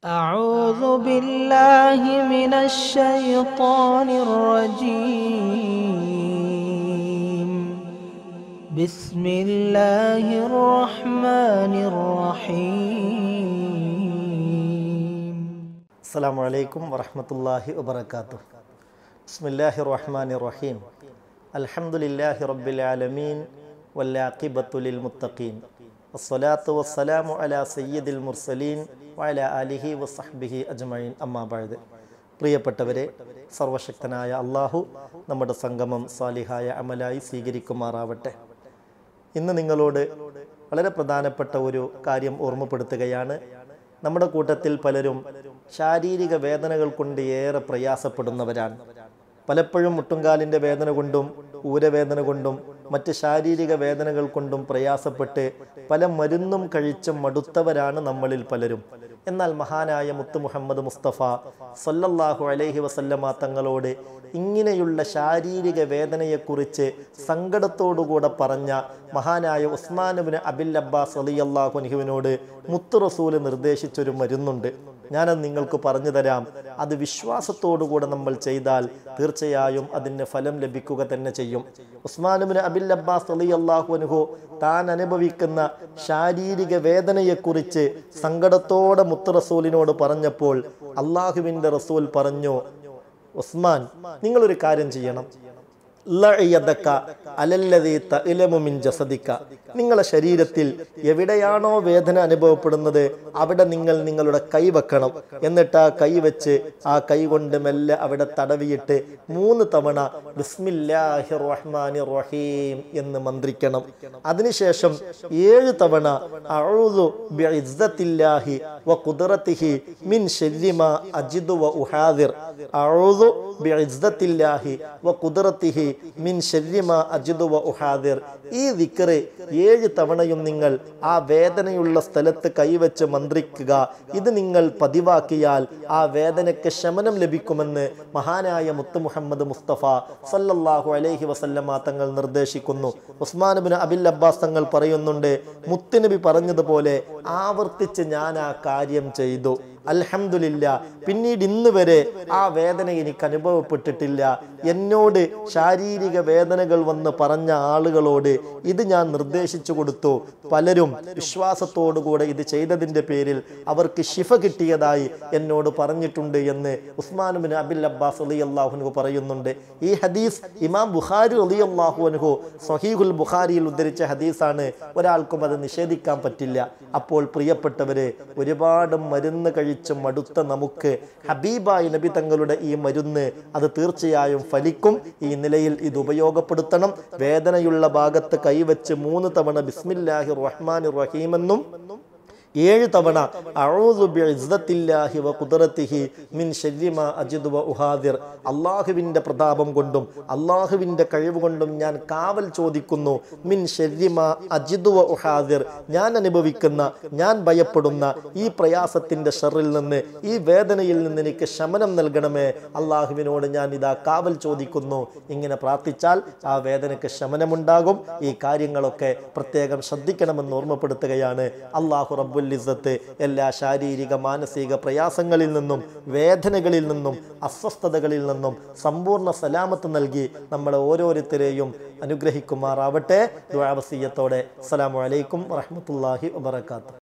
أعوذ بالله من الشيطان الرجيم بسم الله الرحمن الرحيم അസ്സാം വലൈക്കും വറഹമത്തല്ലാഹി വബർക്കാത്തു ബിസ്മില്ലാഹി റഹ്മാൻ റഹീം അൽഹംദുലില്ലാഹി റബ്ബിൽ ആലമീൻ വല്ലാഖിബത്തുലിൽ മുത്തഖീൻ വസ്സലാത്തു വസ്സലാമു അലാ സയ്യിദിൽ മുർസലീൻ വഅല ആലിഹി വസഹ്ബിഹി അജ്മഈൻ അമ്മാ ബഅദ് പ്രിയപ്പെട്ടവരെ സർവശക്തനായ അള്ളാഹു നമ്മുടെ സംഗമം സാലിഹായ അമലായി സ്വീകരിക്കുമാറാവട്ടെ ഇന്ന് നിങ്ങളോട് വളരെ പ്രധാനപ്പെട്ട ഒരു കാര്യം ഓർമ്മപ്പെടുത്തുകയാണ് നമ്മുടെ കൂട്ടത്തിൽ പലരും ശാരീരിക വേദനകൾ കൊണ്ട് ഏറെ പ്രയാസപ്പെടുന്നവരാണ് പലപ്പോഴും മുട്ടുംകാലിൻ്റെ വേദന കൊണ്ടും ഊരവേദന കൊണ്ടും മറ്റ് ശാരീരിക വേദനകൾ കൊണ്ടും പ്രയാസപ്പെട്ട് പല മരുന്നും കഴിച്ച് മടുത്തവരാണ് നമ്മളിൽ പലരും എന്നാൽ മഹാനായ മുത്ത് മുഹമ്മദ് മുസ്തഫ സല്ലല്ലാഹു അലൈഹി വസല്ലമ തങ്ങളോട് ഇങ്ങനെയുള്ള ശാരീരിക വേദനയെക്കുറിച്ച് സങ്കടത്തോടുകൂടെ പറഞ്ഞ മഹാനായ ഉസ്മാനുബിന് അബിൽ അബ്ബാസ് അലിയല്ലാഹു അൻഹുവിനോട് മുത്ത് റസൂല് നിർദ്ദേശിച്ചൊരു മരുന്നുണ്ട് ഞാനത് നിങ്ങൾക്ക് പറഞ്ഞു തരാം അത് വിശ്വാസത്തോടുകൂടെ നമ്മൾ ചെയ്താൽ തീർച്ചയായും അതിന് ഫലം ലഭിക്കുക തന്നെ ചെയ്യും ഉസ്മാനുബിന് അബിൽ അബ്ബാസ് അലിയല്ലാഹു അൻഹു താൻ അനുഭവിക്കുന്ന ശാരീരിക വേദനയെക്കുറിച്ച് സങ്കടത്തോടെ മുത്ത് റസൂലിനോട് പറഞ്ഞപ്പോൾ അള്ളാഹുവിൻ്റെ റസൂൽ പറഞ്ഞു ഉസ്മാൻ നിങ്ങളൊരു കാര്യം ചെയ്യണം ലഅയദക അലല്ലദീ തഅലമു മിൻ ജസദിക നിങ്ങളുടെ ശരീരത്തിൽ എവിടെയാണോ വേദന അനുഭവപ്പെടുന്നത് അവിടെ നിങ്ങൾ നിങ്ങളുടെ കൈ വെക്കണം എന്നിട്ട് ആ കൈ വെച്ച് ആ കൈ കൊണ്ട് മെല്ലെ അവിടെ തടവിയിട്ട് മൂന്ന് തവണ ബിസ്മില്ലാഹിർ റഹ്മാനിർ റഹീം എന്ന് മന്ത്രിക്കണം അതിനുശേഷം ഏഴ് തവണ അഊദു ബിഇസ്സത്തില്ലാഹി വ ഖുദ്റത്തിഹി മിൻ ശർരി മാ അജിദു വ ഉഹാദിർ അഊദു ബിഇസ്സത്തില്ലാഹി വ ഖുദ്റത്തിഹി മിൻ ശർരി മാ അജിദു വ ഉഹാദിർ ഈ ദിക്റ് ഏഴ് തവണയും നിങ്ങൾ ആ വേദനയുള്ള സ്ഥലത്ത് കൈവച്ച് മന്ത്രിക്കുക ഇത് നിങ്ങൾ പതിവാക്കിയാൽ ആ വേദനയ്ക്ക് ശമനം ലഭിക്കുമെന്ന് മഹാനായ മുത്ത് മുഹമ്മദ് മുസ്തഫ സല്ലല്ലാഹു അലൈഹി വസല്ലമ തങ്ങൾ നിർദ്ദേശിക്കുന്നു ഉസ്മാനുബിന് അബിൽ അബ്ബാസ് തങ്ങൾ പറയുന്നുണ്ട് മുത്തുനബി പറഞ്ഞതുപോലെ ആവർത്തിച്ച് ഞാൻ ആ കാര്യം ചെയ്തു അൽഹംദുലില്ല പിന്നീട് ഇന്ന് വരെ ആ വേദന എനിക്ക് അനുഭവപ്പെട്ടിട്ടില്ല എന്നോട് ശാരീരിക വേദനകൾ വന്ന് പറഞ്ഞ ആളുകളോട് ഇത് ഞാൻ നിർദ്ദേശിച്ചു കൊടുത്തു പലരും വിശ്വാസത്തോടുകൂടെ ഇത് ചെയ്തതിൻ്റെ പേരിൽ അവർക്ക് ശിഫ കിട്ടിയതായി എന്നോട് പറഞ്ഞിട്ടുണ്ട് എന്ന് ഉസ്മാനുബിൻ അബിൽ അബ്ബാസ് അലി അള്ളാഹുനു പറയുന്നുണ്ട് ഈ ഹദീസ് ഇമാം ബുഖാരി അലി അള്ളാഹുനഹു സഹീഹുൽ ബുഖാരിയിൽ ഉദ്ധരിച്ച ഹദീസാണ് ഒരാൾക്കും അത് നിഷേധിക്കാൻ പറ്റില്ല അപ്പോൾ പ്രിയപ്പെട്ടവരെ ഒരുപാട് മരുന്ന് കഴിച്ച് മടുത്ത നമുക്ക് ഹബീബായി നബി തങ്ങളുടെ ഈ മരുന്ന് അത് തീർച്ചയായും ഫലിക്കും ഈ നിലയിൽ ഇത് ഉപയോഗപ്പെടുത്തണം വേദനയുള്ള ഭാഗത്ത് കൈവച്ച് മൂന്ന് തവണ ബിസ്മില്ലാഹി റഹ്മാൻ റഹീമെന്നും ഏഴ് തവണ അഊദു ബിഇസ്സത്തില്ലാഹി വ ഖുദ്റത്തിഹി മിൻ ശർരി മാ അജിദു വ ഉഹാദിർ അല്ലാഹുവിൻ്റെ പ്രതാപം കൊണ്ടും അല്ലാഹുവിൻ്റെ കഴിവ് കൊണ്ടും ഞാൻ കാവൽ ചോദിക്കുന്നു മിൻ ശർരി മാ അജിദു വ ഉഹാദിർ ഞാൻ അനുഭവിക്കുന്ന ഞാൻ ഭയപ്പെടുന്ന ഈ പ്രയാസത്തിൻ്റെ ഷറിൽ നിന്ന് ഈ വേദനയിൽ നിന്ന് എനിക്ക് ശമനം നൽകണമേ അള്ളാഹുവിനോട് ഞാൻ ഇതാ കാവൽ ചോദിക്കുന്നു ഇങ്ങനെ പ്രാർത്ഥിച്ചാൽ ആ വേദനയ്ക്ക് ശമനമുണ്ടാകും ഈ കാര്യങ്ങളൊക്കെ പ്രത്യേകം ശ്രദ്ധിക്കണമെന്ന് ഓർമ്മപ്പെടുത്തുകയാണ് അള്ളാഹു റബ്ബുൽ ഇസ്സത്ത് എല്ലാ ശാരീരിക മാനസിക പ്രയാസങ്ങളിൽ നിന്നും വേദനകളിൽ നിന്നും അസ്വസ്ഥതകളിൽ നിന്നും സമ്പൂർണ്ണ സലാമത്ത് നൽകി നമ്മളെ ഓരോരുത്തരെയും അനുഗ്രഹിക്കുമാറാവട്ടെ ദ്വാവസീയത്തോടെ അസ്സലാമു അലൈക്കും വറഹ്മത്തുള്ളാഹി വബറകാതുഹു